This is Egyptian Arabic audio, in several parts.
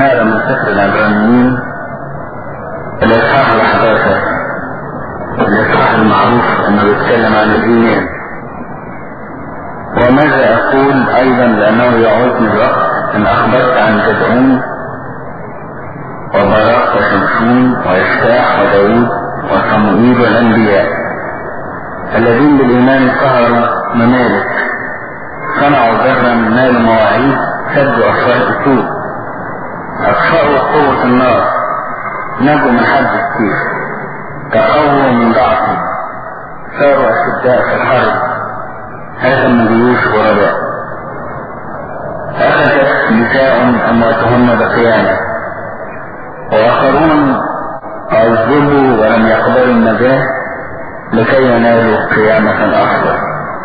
نقرا من سفر العبرانيين الإصحاح ال11 الإصحاح المعروف أنه يتكلم عن الإيمان وماذا أقول أيضا لأنه يعوزني الوقت إن أخبرت عن جدعون وبراق وشمشون وإفتاح وداود وصموئيل والأنبياء الذين بالإيمان قهروا ممالك صنعوا ذرا نالوا مواعيد سدوا أفواه السوء أطفأوا قوة النار نجوا من حد السيف تقووا من ضعفهم صاروا أشداء في الحرب هزموا جيوش غرباء أخذت نساء أمواتهن بقيانا وآخرون عذبوا ولم يقبلوا النجاة لكي ينالوا قيامة أفضل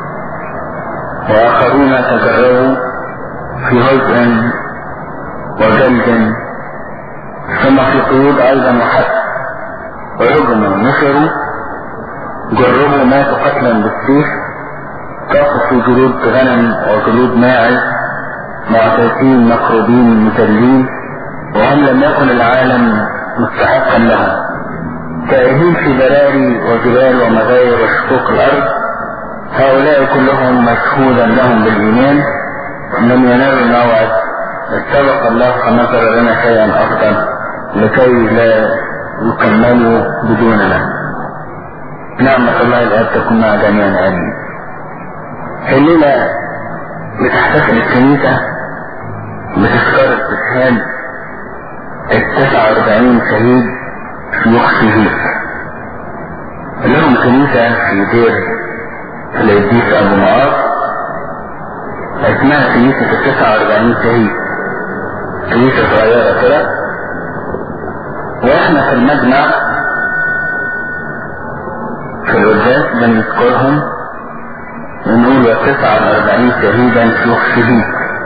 وآخرون تجربوا في هزء وجلد ثم في قيود أيضا وحد وهجموا نشروا جربوا ماتوا قتلا بالسيف طافوا في جلود غنم وجلود ماعز معترفين مكروبين مذلين وهم لم يكن العالم مستحقا لهم تائهين في براري وجبال ومغاير وشقوق الأرض هؤلاء كلهم مشهودا لهم بالإيمان لم ينالوا الموعد اتفق الله فنظر لنا شيئا أفضل لكي لا يكملوا بدوننا نعمة الله الآب تكون مع جميعنا آمين الليلة بتحتفل الكنيسة بتذكار استشهاد التسعة واربعين شهيد في يخشيه لهم كنيسة في دير القديس أبو معاذ اسمها كنيسة التسعة واربعين شهيد كنيسة صغيرة كده واحنا في المجمع في القداس بنذكرهم ونقول وتسعة واربعين شهيدا شيوخ شهيد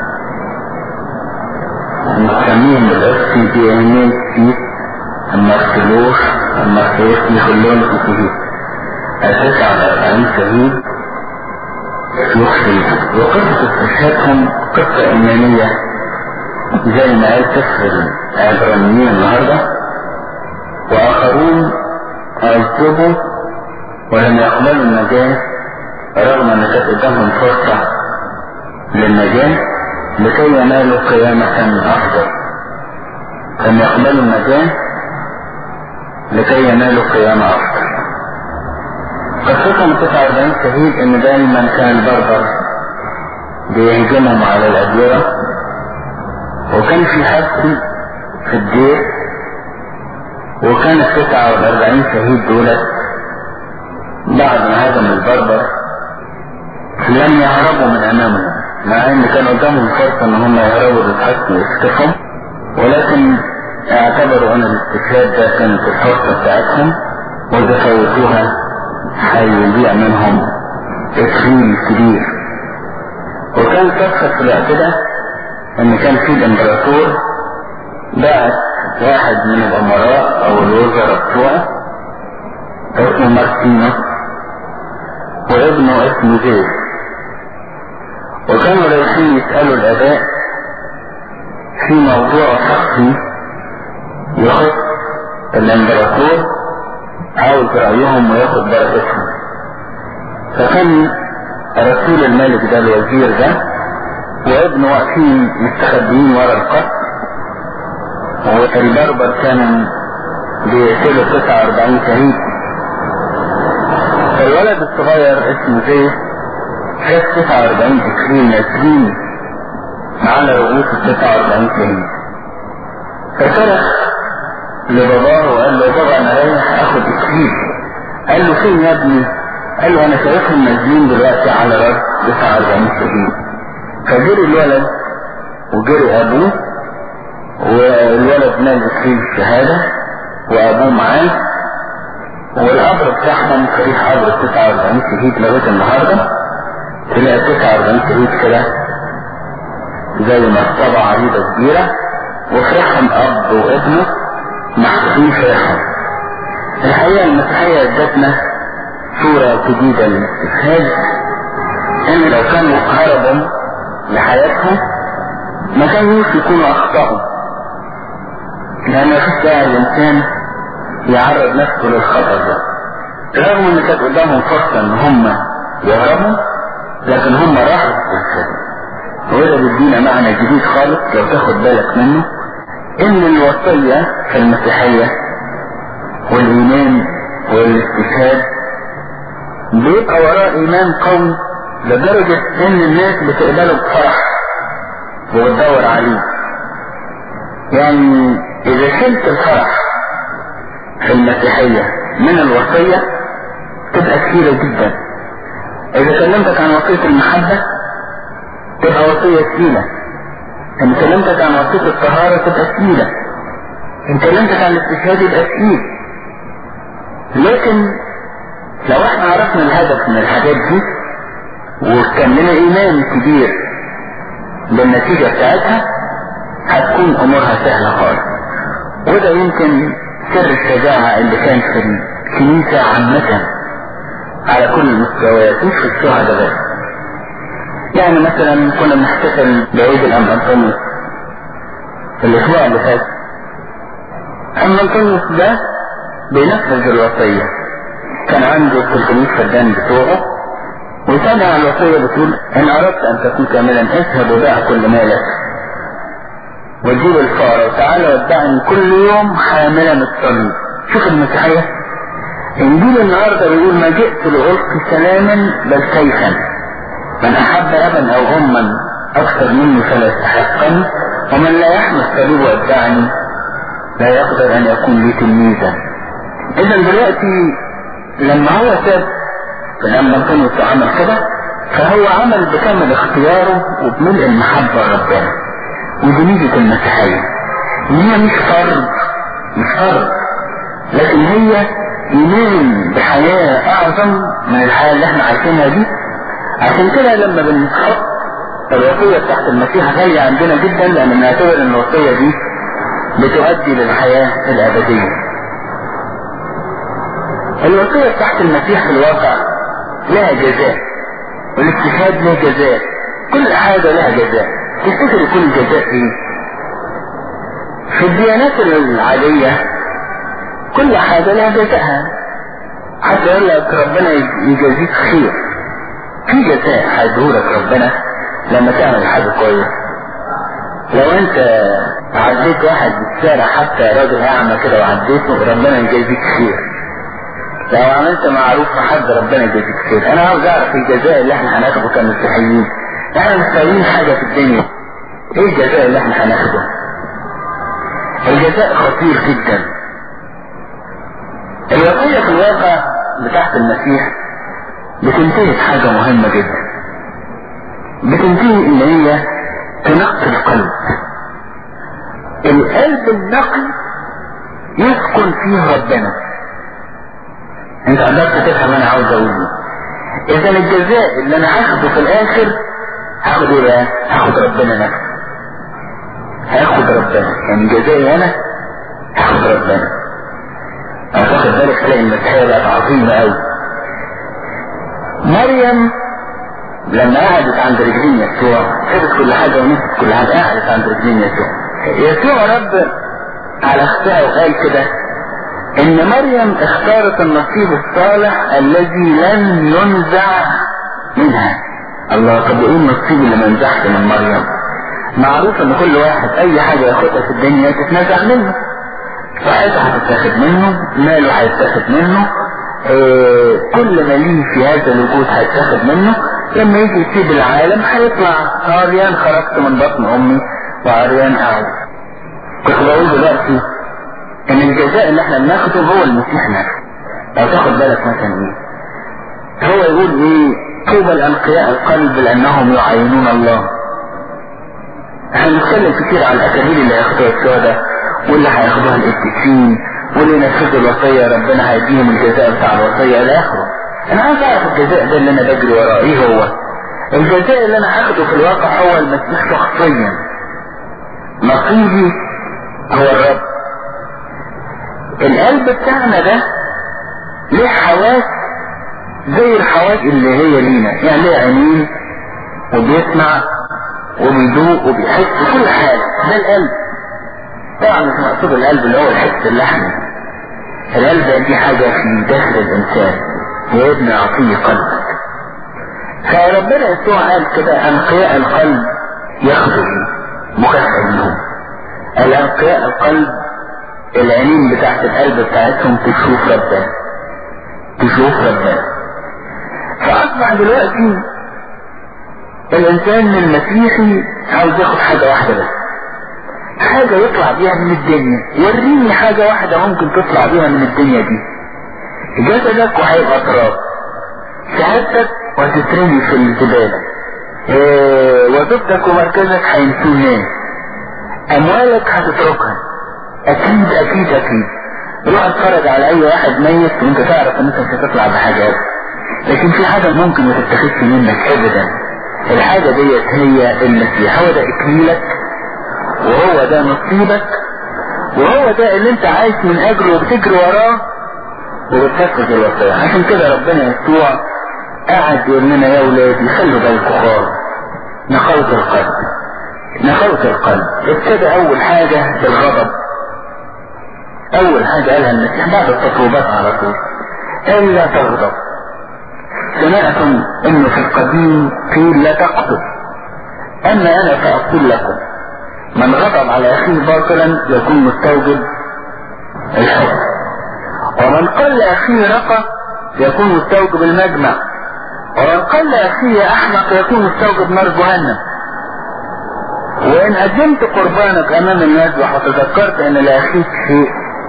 نسميهم بالاسم دي اهمية فيه المرسلوش المرسلوش دي كلهم في شهيد التسعة واربعين شهيد شيوخ شهيد وقصة استشهادهم قصة إيمانية زي ما قال سفر العبرانيين النهارده وآخرون عذبوا ولم يقبلوا النجاة رغم أن كانت قدامهم فرصة للنجاة لكي ينالوا قيامة أفضل لم يقبلوا النجاة لكي ينالوا قيامة أفضل قصتهم 49 شهيد إن دايما كان البربر بيهجمهم على الأديرة وكان في حد في الدير وكان التسعة والأربعين شهيد دولت بعد ما هزم البربر لم يهربوا من أمامهم مع ان كان قدامهم فرصة ان هم يهربوا للحق ويختفوا ولكن اعتبروا ان الاستشهاد ده كانت الفرصة بتاعتهم واذا فوتوها هيضيع منهم تكفيل كبير وكان تحصل في الوقت ده ان كان في الامبراطور بعت واحد من الامراء او الوزراء بتوعه اسمه مارتينوس وابنه اسمه زيد وكانوا رايحين يسألوا الاباء في موضوع شخصي يخص الامبراطور عاوز رأيهم وياخد بركتهم فكان رسول الملك ده الوزير ده وابنه واقفين مستخبيين ورا القصر والبربر كانوا بيقتلوا 49 شهيد الولد الصغير اسمه زيد خد 49 20 20 على رؤوس ال 49 شهيد فصرخ لباباه وقال له بابا انا رايح اخد اكليل قال له فين يا ابني؟ قال له انا شايفهم نازلين دلوقتي على راس 49 شهيد فجري الولد وجري ابوه والولد نال اكليل الشهاده وابوه معاه والقبر بتاعهم تاريخ قبر 49 شهيد لغايه النهارده تلاقي 49 شهيد كده زي مرتبة عريضة كبيرة وفرحهم أب وابنه محطوطين فرحهم الحقيقة المسيحية ادتنا صورة جديدة للاستشهاد إن لو كانوا هربوا لحياتهم ما كانوش يكونوا أخطأوا لان مفيش داعي الانسان يعرض نفسه للخطر ده رغم ان كانت قدامهم فرصة ان هم يهربوا لكن هم راحوا الخدمة وده بيدينا معنى جديد خالص لو تاخد بالك منه ان الوصية في المسيحية والايمان والاستشهاد بيبقى وراه ايمان قوي لدرجة ان الناس بتقبله بفرح وبتدور عليه يعني اذا شلت الفرح في المسيحية من الوصية تبقى كثيرة جدا اذا كلمتك عن وصية المحبة تبقى وصية ثقيلة ان كلمتك عن وصية الطهارة تبقى ثقيلة ان كلمتك عن الاستشهاد يبقى ثقيل لكن لو احنا عرفنا الهدف من الحاجات دي وكان لنا ايمان كبير بالنتيجة بتاعتها هتكون امورها سهلة خالص وده يمكن سر الشجاعة اللي كان في الكنيسة عامة على كل المستويات مش في الشهداء بس يعني مثلا كنا بنحتفل بعيد الأم أنطونيوس الأسبوع اللي فات أم أنطونيوس ده بينفذ الوصية كان عنده 300 فدان بتوعه وسمع الوصية بتقول إن أردت أن تكون كاملا اذهب وبيع كل مالك وجيب الفقراء وتعالى واتبعني كل يوم حاملا الصليب شوف المسيحية انجيل النهارده بيقول ما جئت لألقي سلاما بل سيفا من أحب أبا أو أما أكثر مني فلا يستحقني ومن لا يحمل الصليب واتبعني لا يقدر أن يكون لي تلميذا إذا دلوقتي لما هو ساب لما أنطونيوس عمل كده فهو عمل بكامل اختياره وبملء المحبة ربنا ودي ميزة المسيحية إن هي مش فرض مش فرض لكن هي إيمان بحياة أعظم من الحياة اللي احنا عايشينها دي عشان كده لما بنحط الوصية تحت المسيح غالية عندنا جدا لأن بنعتبر إن الوصية دي بتؤدي للحياة الأبدية. الوصية تحت المسيح في الواقع لها جزاء والاجتهاد له جزاء كل حاجة لها جزاء تفتكر يكون الجزاء ايه؟ في الديانات العادية كل حاجة لها جزاءها حتى يقول لك ربنا يجازيك خير في جزاء هيديهولك ربنا لما تعمل حاجة كويسة لو انت عديت واحد بالشارع حتى راجل اعمى كده وعديته ربنا يجازيك خير لو عملت معروف في حد ربنا يجازيك خير انا عاوز اعرف الجزاء اللي احنا هناخده كمسيحيين احنا مش لاقيين حاجة في الدنيا ايه الجزاء اللي احنا هناخده الجزاء خطير جدا الوصية في الواقع بتاعت المسيح بتنتهي بحاجة مهمة جدا بتنتهي ان هي تنقي القلب القلب النقي يسكن فيه ربنا انت قدرت تفهم انا عاوز اقوله اذا الجزاء اللي انا هاخده في الاخر هاخد ايه بقى هاخد ربنا نفسه هاخد ربنا يعني جزائي انا هاخد ربنا انا واخد بالك تلاقي المسيحيه بقت عظيمه قوي مريم لما قعدت عند رجلين يسوع سابت كل حاجه ونسيت كل حاجه قعدت عند رجلين يسوع يسوع رد على اختها وقال كده ان مريم اختارت النصيب الصالح الذي لن ينزع منها الله طب ايه النصيب اللي ما ينزعش من مريم معروف ان كل واحد اي حاجة ياخدها في الدنيا تتنزع منه صحتها هتتاخد منه ماله هيتاخد منه إيه كل ما ليه في هذا الوجود هيتاخد منه لما يجي يسيب العالم هيطلع عريان خرجت من بطن امي وعريان اعود كنت بقول دلوقتي ان الجزاء اللي احنا بناخده هو المسيح نفسه لو تاخد بالك مثلا ايه هو يقول ايه طوبى الانقياء القلب لانهم يعينون الله احنا بنتكلم كتير عن الاكاليل اللي هياخدوها الشهداء واللي هياخدوها القديسين واللي ينفذوا الوصية ربنا هيديهم الجزاء بتاع الوصية الى اخره انا عايز اعرف الجزاء ده اللي انا بجري وراه ايه هو الجزاء اللي انا هاخده في الواقع هو المسيح شخصيا نصيبي هو الرب القلب بتاعنا ده ليه حواس زي الحواس اللي هي لينا يعني ليه عينين وبيسمع وبيدوق وبيحس كل حاجة ده القلب طبعا مش مقصود القلب اللي هو الحس اللحمي القلب دي حاجة في داخل الإنسان يا ابن أعطيه قلبك فربنا يسوع قال كده أنقياء القلب ياخدوا مكافأة منهم الأنقياء القلب العينين بتاعت القلب بتاعتهم تشوف ربنا تشوف ربنا فأصبح دلوقتي الإنسان المسيحي عاوز ياخد حاجة واحدة بس حاجة يطلع بيها من الدنيا وريني حاجة واحدة ممكن تطلع بيها من الدنيا دي جسدك وهيبقى تراب شهادتك وهتترمي في الزبالة إيه وظيفتك ومركزك هينسوه ناس اموالك هتتركها اكيد اكيد اكيد روح اتفرج على اي واحد ميت وانت تعرف ان انت مش هتطلع بحاجات لكن في حاجة ممكن ما تتخذش منك ابدا الحاجة ديت هي المسيح هو ده اكليلك وهو ده نصيبك وهو ده اللي انت عايش من اجله وبتجري وراه وبتنفذ الوصية عشان كده ربنا يسوع قاعد يقول لنا يا ولادي خلوا بالكم خالص نقوة القلب نقوة القلب ابتدى اول حاجة بالغضب اول حاجة قالها المسيح بعد التطلبات على طول الا تغضب سمعتم انه في القديم قيل لا تقتل اما انا فاقول لكم من غضب على اخيه باطلا يكون مستوجب الحكم ومن قل اخيه رقى يكون مستوجب المجمع ومن قل اخيه احمق يكون مستوجب نار جهنم وان قدمت قربانك امام المذبح وتذكرت ان لاخيك شيء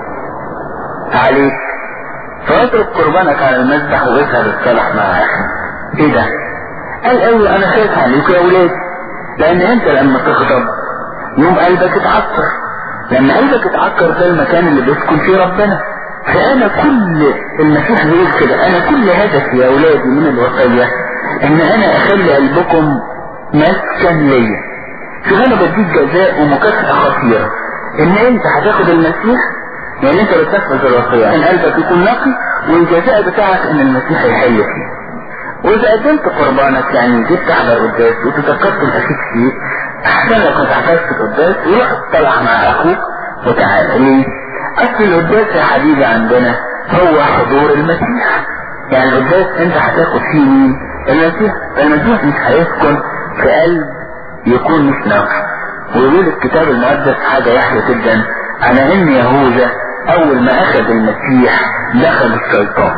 عليك فاترك قربانك على المذبح واذهب الصلح مع اخيك ايه ده قال ايوه انا خايف عليك يا ولاد لان انت لما تغضب يوم قلبك اتعكر لما قلبك اتعكر ده المكان اللي بيسكن فيه ربنا فانا كل المسيح بيقول كده انا كل هدفي يا اولادي من الوصية ان انا اخلي قلبكم مسكن ليا شوف انا بديك جزاء ومكافأة خطيرة ان انت هتاخد المسيح يعني انت بتنفذ الوصية ان قلبك يكون نقي والجزاء بتاعك ان المسيح يحل فيه واذا قدمت قربانك يعني جيت تحضر قداس وتذكرت الاخيك فيه احسن لك ما تحتاجش القداس وروح اطلع مع اخوك وتعالى ليه؟ اصل القداس يا حبيبي عندنا هو حضور المسيح يعني القداس انت هتاخد فيه مين؟ المسيح فالمسيح مش هيسكن في قلب يكون مش ناقص ويقول الكتاب المقدس حاجة يحيى جدا على ان يهوذا اول ما اخذ المسيح دخل الشيطان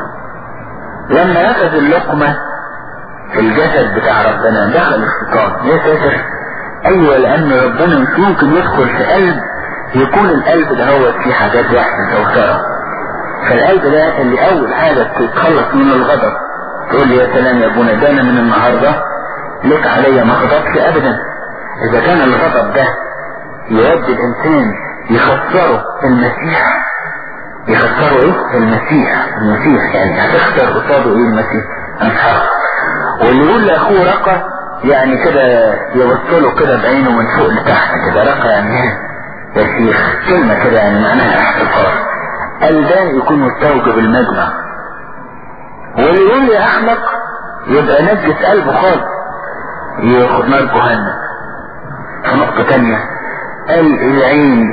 لما اخذ اللقمة في الجسد بتاع ربنا دخل الشيطان ليه فاكر ايوه لان ربنا مش ممكن يدخل في قلب يكون القلب ده هو فيه حاجات وحشة كوثرة فالقلب ده اللي اول حاجة تتخلص منه الغضب تقول لي يا سلام يا ابونا ده انا من النهاردة لك عليا ما غضبش ابدا اذا كان الغضب ده يودي الانسان يخسره المسيح يخسره ايه المسيح المسيح يعني هتخسر قصاده ايه المسيح انحر واللي يقول لاخوه رقى يعني كده يوصله كده بعينه من فوق لتحت كده رقى يعني ايه يا شيخ كلمة كده يعني معناها احتقار قال ده يكون مستوجب المجمع واللي يقول لي احمق يبقى نجس قلبه خالص ياخد نار جهنم في نقطة تانية قال العين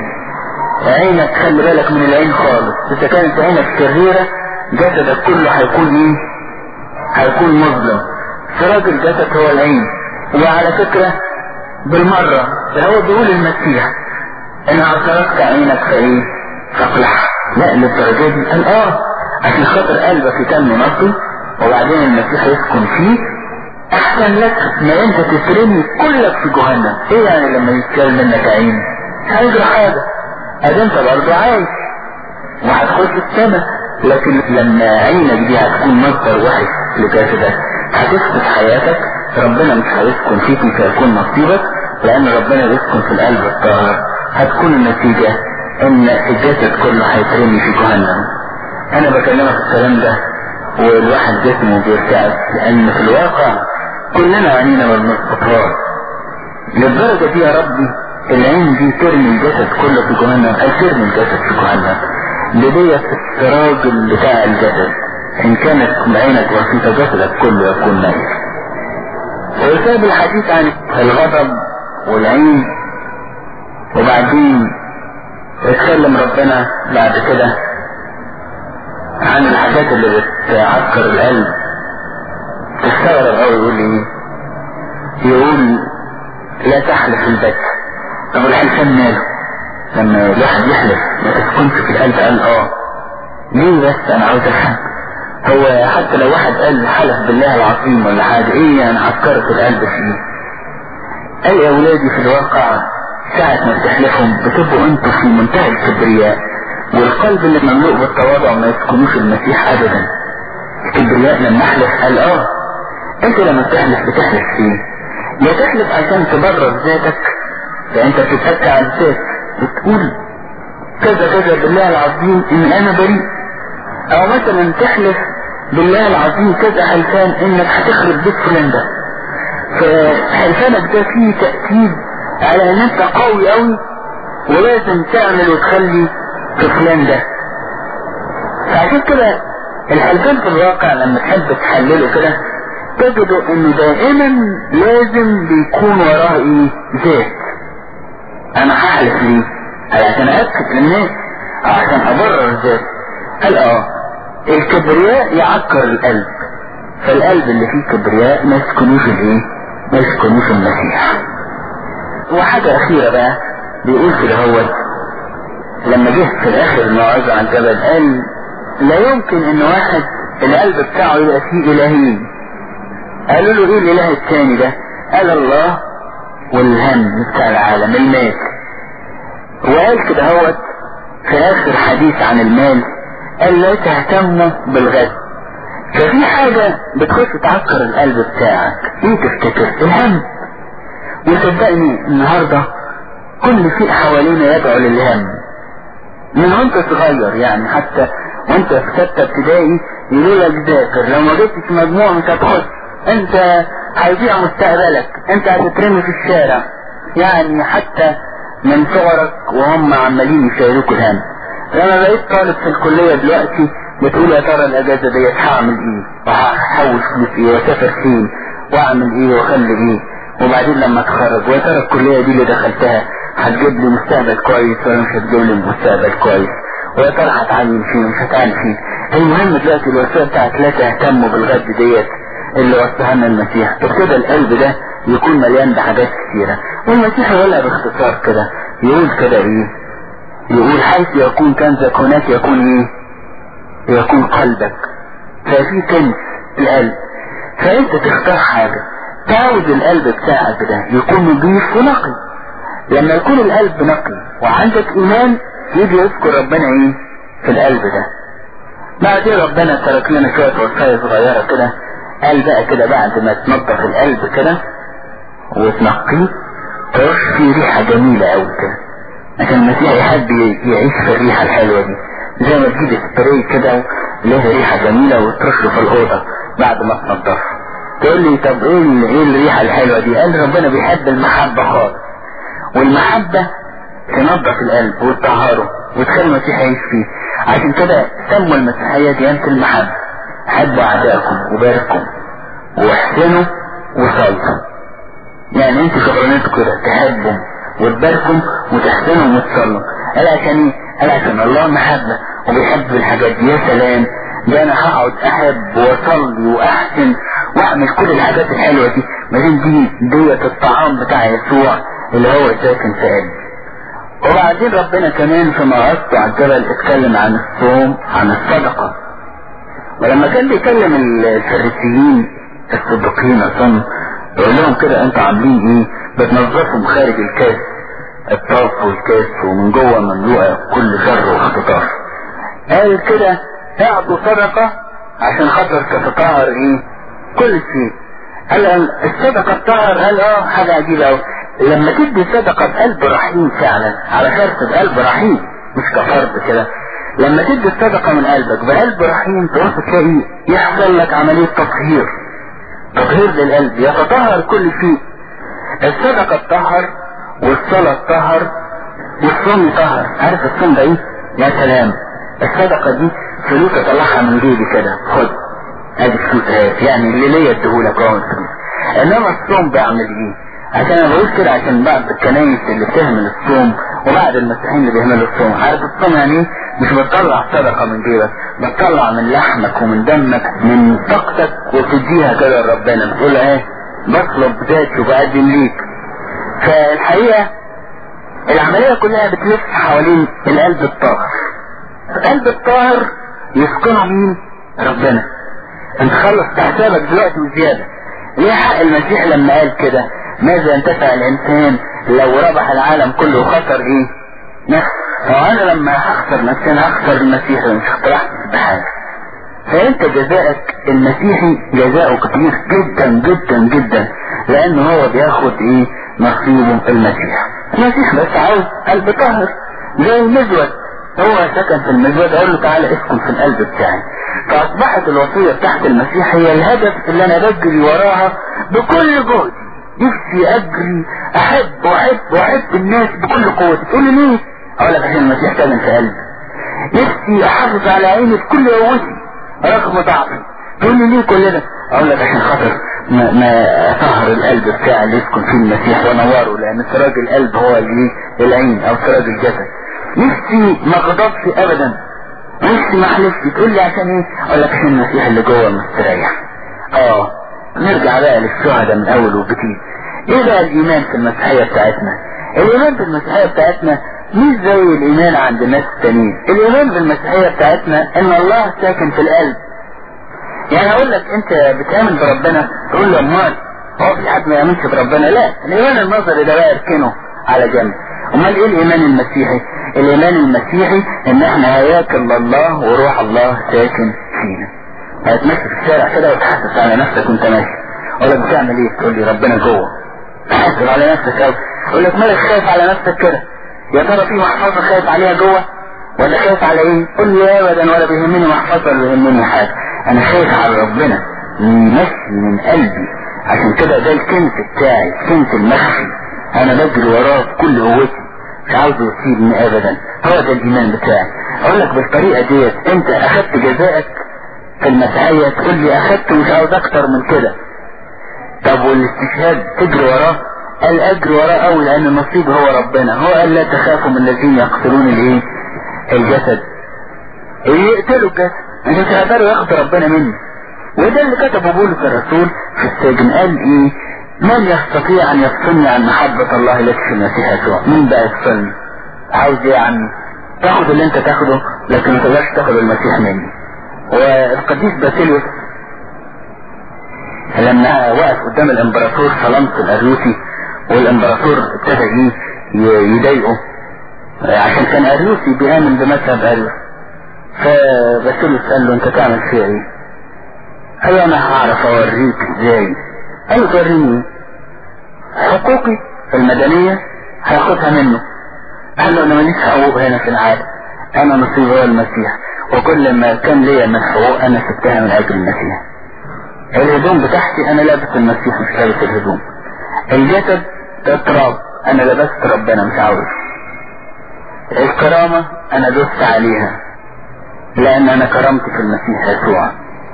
عينك خلي بالك من العين خالص اذا كانت عينك شريرة جسدك كله هيكون ايه هيكون مظلم سراج الجسد هو العين وعلى فكرة بالمرة ده هو بيقول المسيح ان اعترضت عينك فايه فاقلع لا للدرجة دي قال اه عشان خاطر قلبك يتم نقي وبعدين المسيح يسكن فيه احسن لك ما انت تترمي كلك في جهنم ايه يعني لما يتكلم منك عين هيجرى حاجة ادي انت برضه عايش وهتخش السما لكن لما عينك دي هتكون مصدر وحش لجسدك هتفقد حياتك ربنا مش هيسكن فيك مش هيكون نصيبك لان ربنا بيسكن في القلب الطاهر هتكون النتيجة ان الجسد كله هيترمي في جهنم انا بكلمك الكلام ده والواحد جسمه بيرتعب لان في الواقع كلنا عينينا ما بنستطهاش للدرجة دي يا ربي العين دي ترمي الجسد كله في جهنم او ترمي الجسد في جهنم بدية السراج بتاع الجسد ان كانت عينك بسيطة جسدك كله يكون ميت ويساب الحديث عن الغضب والعين وبعدين اتكلم ربنا بعد كده عن الحاجات اللي بتعكر القلب تستغرب قوي يقول ايه يقول لا تحلف البت طب الحلفان ماله لما الواحد يحلف ما تسكنش في القلب قال اه ليه بس انا عاوز افهم هو حتى لو واحد قال حلف بالله العظيم ولا حاجة ايه يعني عكرت القلب فيه قال يا ولادي في الواقع ساعة ما بتحلفهم بتبقوا انتوا في منتهى الكبرياء والقلب اللي مملوء بالتواضع ما يسكنوش المسيح ابدا الكبرياء لما احلف قال اه انت لما بتحلف بتحلف فيه يا تحلف عشان تبرر ذاتك يعني انت بتتأكد على الذات وتقول كذا كذا بالله العظيم ان انا بريء او مثلا تحلف بالله العظيم كذا حلفان انك هتخرب بيت فلان ده فحلفانك ده فيه تأكيد على ان انت قوي قوي ولازم تعمل وتخلي في فلان ده فعشان كده الحلفان في الواقع لما تحب تحلله كده تجدوا انه دائما لازم بيكون وراه ايه ذات انا هحلف ليه عشان اكد للناس عشان ابرر ذات قال اه الكبرياء يعكر القلب فالقلب اللي فيه كبرياء ما يسكنوش الايه ما يسكنوش المسيح وحاجة اخيرة بقى بيقول كده هو لما جه في الاخر الموعظة عن جبل قال لا يمكن ان واحد القلب بتاعه يبقى فيه الهين قالوا له ايه الاله الثاني ده قال الله والهم بتاع العالم المال وقال كده هوت في اخر حديث عن المال قال لا تهتموا بالغد ففي حاجة بتخش تعكر القلب بتاعك ايه تفتكر الهم وصدقني النهاردة كل شيء حوالينا يدعو للهم من وانت صغير يعني حتى وانت في ستة ابتدائي يقولوا لك ذاكر لو ما جبتش مجموع مش هتخش انت هيضيع مستقبلك انت هتترمي في الشارع يعني حتى من صغرك وهم عمالين يشيلوك الهم لما بقيت طالب في الكلية دلوقتي بتقول يا ترى الاجازة ديت هعمل ايه وهحوش فلوس ايه واسافر فين واعمل ايه واخلي ايه وبعدين لما اتخرج ويا ترى الكلية دي اللي دخلتها هتجيب لي مستقبل كويس ولا مش هتجيب لي مستقبل كويس ويا ترى هتعين فين مش هتعين فين المهم دلوقتي الوصية بتاعت لا تهتموا بالغد ديت اللي وصاها لنا المسيح كده القلب ده يكون مليان بحاجات كتيرة والمسيح يقولها باختصار كده يقول كده ايه يقول حيث يكون كنزك هناك يكون ايه يكون قلبك ففي كنز القلب فانت تختار حاجة تعود القلب بتاعك ده يكون نظيف ونقي لما يكون القلب نقي وعندك ايمان يجي يذكر ربنا ايه في القلب ده بعدين ربنا ترك لنا شوية وصايا صغيرة كده قال بقى كده بعد ما تنظف القلب كده وتنقيه ترش فيه ريحة جميلة قوي كده عشان المسيح يحب يعيش في الريحة الحلوة دي زي ما تجيب سبراي كده له ريحة جميلة وترشه في الأوضة بعد ما تنضفه تقول لي طب ايه ايه الريحة الحلوة دي قال ربنا بيحب المحبة خالص والمحبة تنظف القلب وتطهره وتخلي المسيح يعيش فيه عشان كده سموا المسيحية ديانة المحبة حبوا أعدائكم وباركوا واحسنوا وصلوا يعني انتوا شغلانتكم كده تحبوا وتباركوا وتحسنوا وتصلوا قال عشان ايه؟ قال عشان الله محبة وبيحب الحاجات دي يا سلام ده انا هقعد احب واصلي واحسن واعمل كل الحاجات الحلوة دي ما دام دي ديت الطعام بتاع يسوع اللي هو ساكن في قلبي وبعدين ربنا كمان في موعظته على الجبل اتكلم عن الصوم عن الصدقة ولما كان بيكلم الفريسيين الصديقين اظن يقول لهم كده انتوا عاملين ايه بتنظفوا خارج الكاس الطاف والكاس ومن جوه مملوءه كل شر واختطاف قال كده اعطوا صدقة عشان خاطر تتطهر ايه كل شيء قال الصدقة تطهر قال اه حاجة عجيبة اوي لما تدي صدقة بقلب رحيم فعلا على شرط بقلب رحيم مش كفرد كده لما تدي الصدقة من قلبك بقلب رحيم تبص تلاقي يحصل لك عملية تطهير تطهير للقلب يتطهر كل شيء الصدقة تطهر والصلاة تطهر والصوم يطهر عارف الصوم ده ايه؟ يا سلام الصدقة دي فلوس اطلعها من جيبي كده خد ادي فلوس اهي يعني اللي ليا اديهولك اهو الفلوس انما الصوم بعمل ايه؟ عشان انا بقول كده عشان بعض الكنايس اللي بتهمل الصوم وبعد المسيحيين اللي بيعملوا الصوم عارف الصوم يعني ايه؟ مش بتطلع صدقة من جيبك بتطلع من لحمك ومن دمك من طاقتك وتديها كده لربنا بتقول ايه بطلب ذاتي وبقدم ليك فالحقيقة العملية كلها بتلف حوالين القلب الطاهر القلب الطاهر يسكنه مين ربنا انت خلص حسابك دلوقتي وزيادة ليه حق المسيح لما قال كده ماذا ينتفع الانسان لو ربح العالم كله وخسر ايه نفسه فانا لما هخسر نفسي انا هخسر المسيح مش هخسر بحاجة فانت جزائك المسيحي جزاؤه كتير جدا جدا جدا لان هو بياخد ايه نصيبه المسيح المسيح بس عاوز قلب طاهر زي المزود هو سكن في المزود اقول له تعالى اسكن في القلب بتاعي فاصبحت الوصية بتاعت المسيح هي الهدف اللي انا بجري وراها بكل جهدي نفسي اجري احب واحب واحب الناس بكل قوتي تقول لي ليه اقول لك عشان المسيح ساكن في قلبي نفسي احافظ على عيني بكل قوتي رغم ضعفي تقول لي ليه كل ده اقول لك عشان خاطر ما, ما طهر القلب بتاعي اللي يسكن فيه المسيح ونوره لان سراج القلب هو اللي العين او سراج الجسد نفسي ما غضبش ابدا نفسي ما حلفتش تقول لي عشان ايه اقول لك عشان المسيح اللي جوه مستريح اه نرجع بقى للشهداء من اول وجديد ايه بقى الايمان في المسيحية بتاعتنا الايمان في المسيحية بتاعتنا مش زي الايمان عند الناس التانيين الايمان في المسيحية بتاعتنا ان الله ساكن في القلب يعني اقول لك انت بتامن بربنا تقول له امال هو في حد ما يامنش بربنا لا الايمان النظري ده بقى اركنه على جنب امال ايه الايمان المسيحي الايمان المسيحي ان احنا هياكل الله وروح الله ساكن فينا هتمشي في الشارع كده وتحسس على نفسك وانت ماشي اقول لك بتعمل ايه تقول لي ربنا جوه تحسس على نفسك قوي اقول لك مالك خايف على نفسك كده يا ترى في محفظه خايف عليها جوه ولا خايف على ايه قول لي ابدا ولا بيهمني محفظه ولا بيهمني حاجه انا خايف على ربنا يمشي من قلبي عشان كده ده الكنز بتاعي الكنز المخفي انا بجري وراه بكل قوتي مش عاوز يسيبني ابدا هو ده الايمان بتاعي اقول لك بالطريقه ديت انت اخدت جزائك في المسيحيه تقول لي اخدت مش عاوز اكتر من كده طب والاستشهاد تجري وراه قال اجري وراه قوي لان النصيب هو ربنا هو قال لا تخافوا من الذين يقتلون الايه الجسد اللي يقتلوا الجسد مش هيقدروا ياخدوا ربنا مني وده اللي كتبه بولس الرسول في السجن قال ايه من يستطيع ان يفصلني عن محبة الله التي في المسيح يسوع مين بقى يفصلني عاوز ايه يا عمي تاخد اللي انت تاخده لكن ما تقدرش تاخد المسيح مني والقديس باسيليوس لما وقف قدام الامبراطور سلامت الاريوسي والامبراطور ابتدى ايه يضايقه عشان كان اريوسي بيامن بمذهب اريوس فباسيليوس قال له انت تعمل فيها ايه قال له انا هعرف اوريك ازاي قال له توريني حقوقي المدنية هاخدها منه قال له انا ماليش حقوق هنا في العالم انا نصيب هو المسيح وكل ما كان ليا من حقوق انا سبتها من اجل المسيح الهدوم بتاعتي انا لابس المسيح مش لابس الهدوم الجسد ده تراب انا لبست ربنا مش عاوز الكرامة انا دوست عليها لان انا كرمت في المسيح يسوع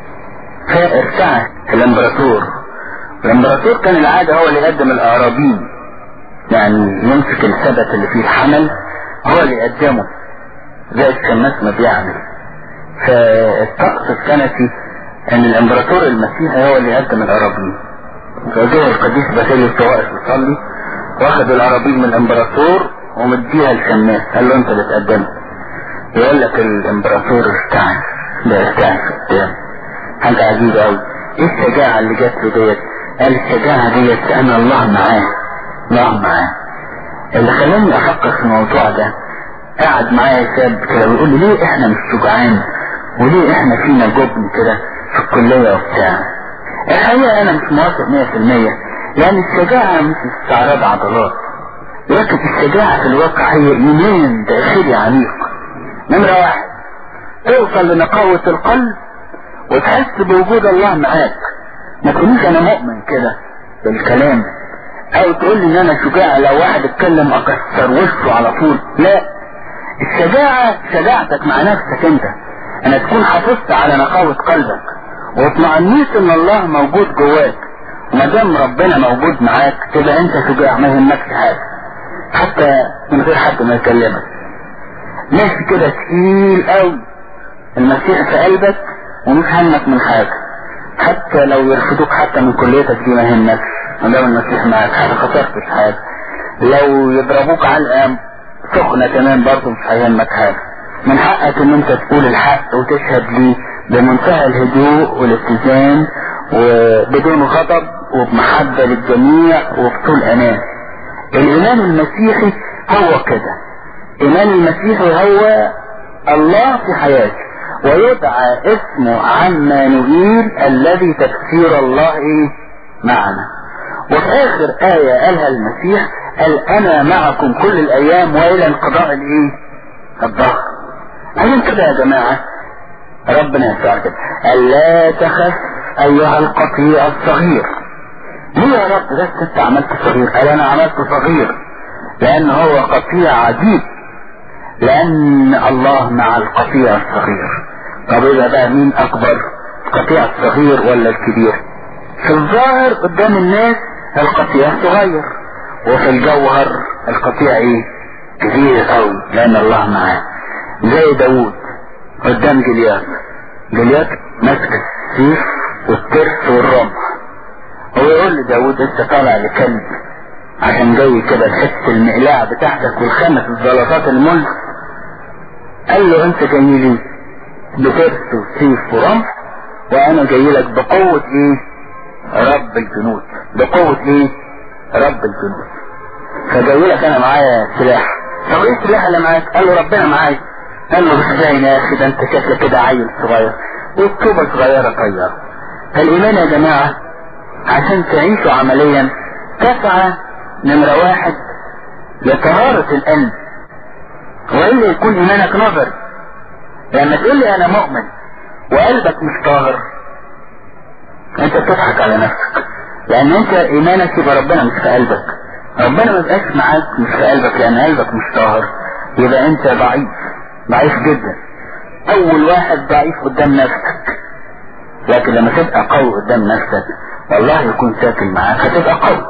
فارتعش الامبراطور الامبراطور كان العادة هو اللي يقدم الاعرابين يعني يمسك السبت اللي فيه الحمل هو اللي يقدمه زي الشماس ما بيعمل فالطقس الكنسي ان الامبراطور المسيحي هو اللي يقدم الاعرابين فجاء القديس باسيليوس واقف يصلي واخد الاعرابين من الامبراطور ومديها للشماس قال له انت اللي تقدمها يقول لك الامبراطور ارتعش ده ارتعش قدام حاجة عجيبة قوي ايه الشجاعة اللي جات له ديت قال الشجاعة ديت انا الله معاه الله معاه اللي خلاني افكر في الموضوع ده قعد معايا شاب كده ويقول لي ليه احنا مش شجعان وليه احنا فينا جبن كده في الكلية وبتاع الحقيقة انا مش موافق مية في المية لان الشجاعة مش استعراض عضلات لكن الشجاعة في الواقع هي ايمان داخلي عميق نمرة واحد توصل لنقاوة القلب وتحس بوجود الله معاك ما تقوليش انا مؤمن كده بالكلام او تقول لي ان انا شجاع لو واحد اتكلم اكسر وشه على طول لا الشجاعة شجاعتك مع نفسك انت ان تكون حافظت على نقاوة قلبك واطمئنيت ان الله موجود جواك وما دام ربنا موجود معاك تبقى انت شجاع ما يهمكش حاجة حتى من غير حد ما يكلمك ماشي كده تقيل قوي المسيح في قلبك ومش همك من حاجة حتى لو يرفضوك حتى من كليتك دي ما همك ما دام المسيح معاك حاجة خسرتش حاجة لو يضربوك علقة سخنة كمان برضه مش هيهمك حاجة من حقك ان انت تقول الحق وتشهد ليه بمنتهى الهدوء والاتزان وبدون غضب وبمحبة للجميع وبطول امان الايمان المسيحي هو كده ايمان المسيحي هو الله في حياتي ويدعى اسمه عمانوئيل الذي تفسير الله ايه معنا وفي اخر آية قالها المسيح قال انا معكم كل الايام والى انقضاء الايه الظهر عشان كده يا جماعة ربنا يسوع كده قال لا تخف ايها القطيع الصغير ليه يا رب بس انت عملت صغير قال انا عملت صغير لان هو قطيع عجيب لان الله مع القطيع الصغير طب اذا بقى مين اكبر القطيع الصغير ولا الكبير في الظاهر قدام الناس القطيع صغير وفي الجوهر القطيع ايه كبير قوي لان الله معاه زي داوود قدام جليات جليات ماسك السيف والترس والرمح هو يقول لداوود انت طالع لكلب عشان جاي كده تحس المقلاع بتاعتك والخمس الزلطات الملك قال له انت جاي لي بترس وسيف ورمح وانا جاي لك بقوة ايه رب الجنود بقوة ايه رب الجنود فجاي لك انا معايا سلاح طب ايه السلاح اللي معاك قال له ربنا معايا قال له مش باين يا اخي ده انت شكلك كده عيل صغير والطوبة صغيرة طيارة فالايمان يا جماعة عشان تعيشوا عمليا تسعى نمرة واحد لطهارة القلب والا يكون ايمانك نظري لما تقول لي انا مؤمن وقلبك مش طاهر انت بتضحك على نفسك لان انت ايمانك يبقى ربنا مش في قلبك ربنا ما بقاش معاك مش في قلبك لان قلبك مش طاهر يبقى انت ضعيف ضعيف جدا اول واحد ضعيف قدام نفسك لكن لما تبقى قوي قدام نفسك والله يكون ساكن معاك هتبقى قوي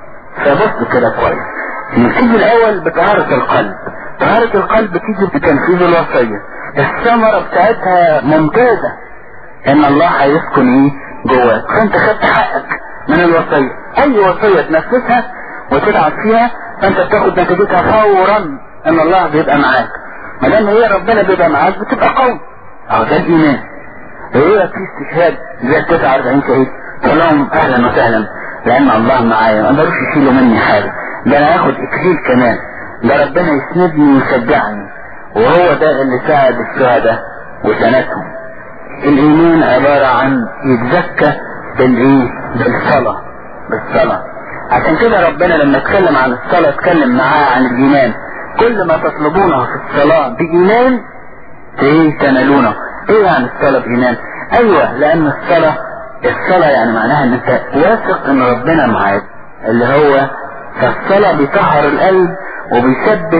فبص كده كويس نبتدي الاول بطهارة القلب طهارة القلب تيجي بتنفيذ الوصية الثمرة بتاعتها ممتازة ان الله هيسكن ايه جواك فانت خدت حقك من الوصية اي وصية تنفذها وتتعب فيها فانت بتاخد نتيجتها فورا ان الله بيبقى معاك ما دام هي ربنا بيبقى معاك بتبقى قوي اهو ده الايمان هي في استشهاد زي 49 شهيد تقول لهم اهلا وسهلا لان الله معايا ما اقدرش يشيلوا مني حاجه ده انا هاخد اكليل كمان ده ربنا يسندني ويشجعني وهو ده اللي ساعد الشهداء وسندهم الايمان عبارة عن يتزكى بالايه بالصلاة بالصلاة عشان كده ربنا لما اتكلم عن الصلاة اتكلم معاه عن الايمان كل ما تطلبونه في الصلاة بايمان ايه تنالونه ايه يعني الصلاة بايمان ايوه لان الصلاة الصلاة يعني معناها ان انت واثق ان ربنا معاك اللي هو فالصلاة بيطهر القلب وبيثبت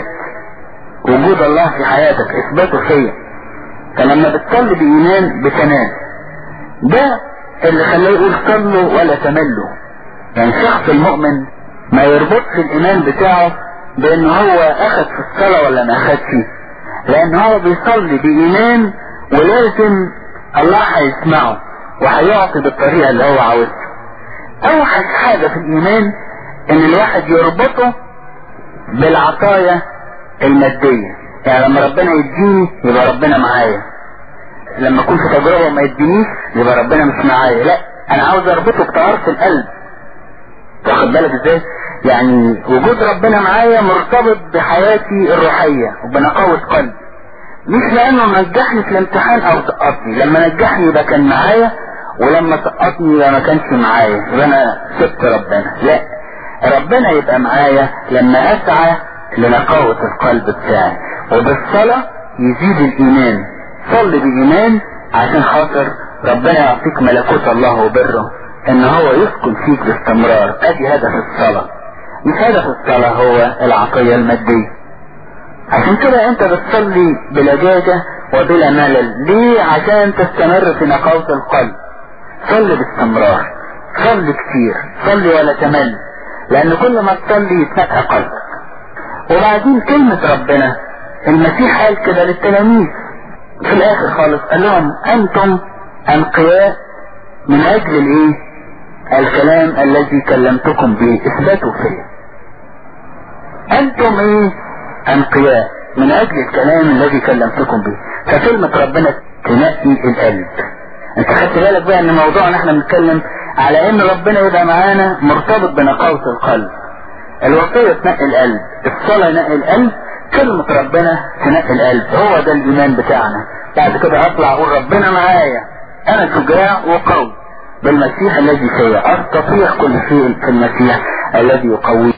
وجود الله في حياتك اثباته فيا فلما بتصلي بايمان بتنام ده اللي خلاه يقول صلوا ولا تملوا يعني الشخص المؤمن ما يربطش الايمان بتاعه بان هو اخذ في الصلاة ولا ما اخذش لان هو بيصلي بايمان ولازم الله هيسمعه وهيعطي بالطريقة اللي هو عاوزها اوحش حاجة في الايمان ان الواحد يربطه بالعطايا المادية يعني لما ربنا يديني يبقى ربنا معايا لما اكون في تجربة وما يدينيش يبقى ربنا مش معايا لا انا عاوز اربطه بطهارة القلب واخد بالك ازاي يعني وجود ربنا معايا مرتبط بحياتي الروحية وبنقاوة قلبي مش لانه نجحني في الامتحان او سقطني لما نجحني يبقى كان معايا ولما سقطني يبقى ما كانش معايا يبقى انا سبت ربنا لا ربنا يبقى معايا لما اسعى لنقاوة القلب بتاعي وبالصلاة يزيد الايمان صل بايمان عشان خاطر ربنا يعطيك ملكوت الله وبره ان هو يسكن فيك باستمرار ادي هدف الصلاة مش هدف الصلاة هو العطية المادية عشان كده انت بتصلي بلجاجة وبلا ملل ليه عشان تستمر في نقاوة القلب صلي باستمرار صلي كتير صلي ولا تمل لان كل ما تصلي يتنقى قلبك وبعدين كلمة ربنا المسيح قال كده للتلاميذ في الاخر خالص قال لهم انتم انقياء من اجل الايه الكلام الذي كلمتكم به اثبتوا فيه انتم ايه انقياء من اجل الكلام الذي كلمتكم به فكلمة ربنا تنقي القلب انت خدت بالك بقى ان موضوعنا احنا بنتكلم على ان ربنا يبقى معانا مرتبط بنقاوة القلب الوصية تنقي القلب الصلاة ينقي القلب كلمة ربنا تنقي القلب هو ده الايمان بتاعنا بعد كده اطلع اقول ربنا معايا انا شجاع وقوي بالمسيح الذي فيا استطيع كل شيء في المسيح الذي يقوي